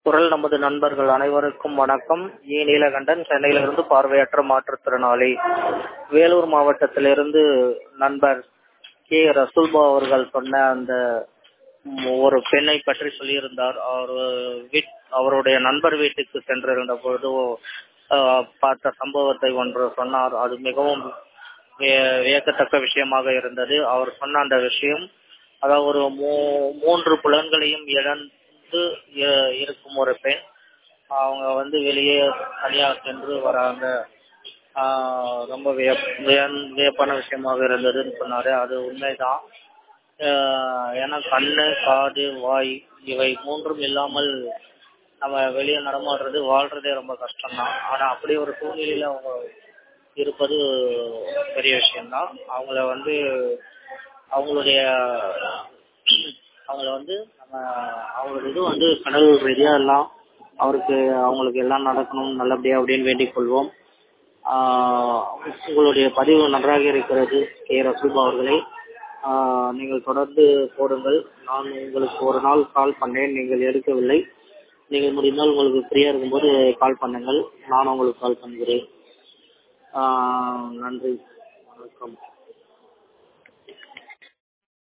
குரல் நமது நண்பர்கள் அனைவருக்கும் வணக்கம் ஏ நீலகண்டன் சென்னையிலிருந்து பார்வையற்ற மாற்றுத்திறனாளி வேலூர் மாவட்டத்திலிருந்து நண்பர் கே ரசூல்பா அவர்கள் சொன்ன அந்த ம், ஒரு பெண்ணை பற்றி சொல்லியிருந்தார் அவர் வீட் அவருடைய நண்பர் வீட்டுக்கு சென்றிருந்த பொழுது ஆஹ், பார்த்த சம்பவத்தை ஒன்று சொன்னார் அது மிகவும் வே- வியக்கத்தக்க விஷயமாக இருந்தது அவர் சொன்ன அந்த விஷயம் அதாவது ஒரு மூ- மூன்று புலன்களையும் இழந்து இ- இருக்கும் ஒரு பெண் அவங்க வந்து வெளியே தனியா சென்று வராங்க ஆஹ் ரொம்ப வியப் வியன்- வியப்பான விஷயமாக இருந்ததுன்னு சொன்னாரு அது உண்மைதான் ஆஹ் ஏன்னா கண்ணு காது வாய் இவை மூன்றும் இல்லாமல் நம்ம வெளியே நடமாடுறது வாழ்றதே ரொம்ப கஷ்டம்தான் ஆனா அப்படி ஒரு சூழ்நிலையில அவங்க இருப்பது பெரிய விஷயம்தான் அவங்கள வந்து அவங்களுடைய அவங்கள வந்து நம்ம அவங்களோட இது வந்து கடவுள் ரீதியா எல்லாம் அவருக்கு அவங்களுக்கு எல்லாம் நடக்கணும் நல்லபடியா அப்படின்னு வேண்டிக் கொள்வோம் ஆஹ் உங்களுடைய பதிவு நன்றாக இருக்கிறது கே ரசூபா அவர்களே ஆஹ் நீங்கள் தொடர்ந்து போடுங்கள் நான் உங்களுக்கு ஒரு நாள் கால் பண்ணேன் நீங்கள் எடுக்கவில்லை நீங்கள் முடிந்தால் உங்களுக்கு ஃப்ரீயா இருக்கும்போது கால் பண்ணுங்கள் நான் உங்களுக்கு கால் பண்ணுகிறேன் ஆஹ் நன்றி வணக்கம்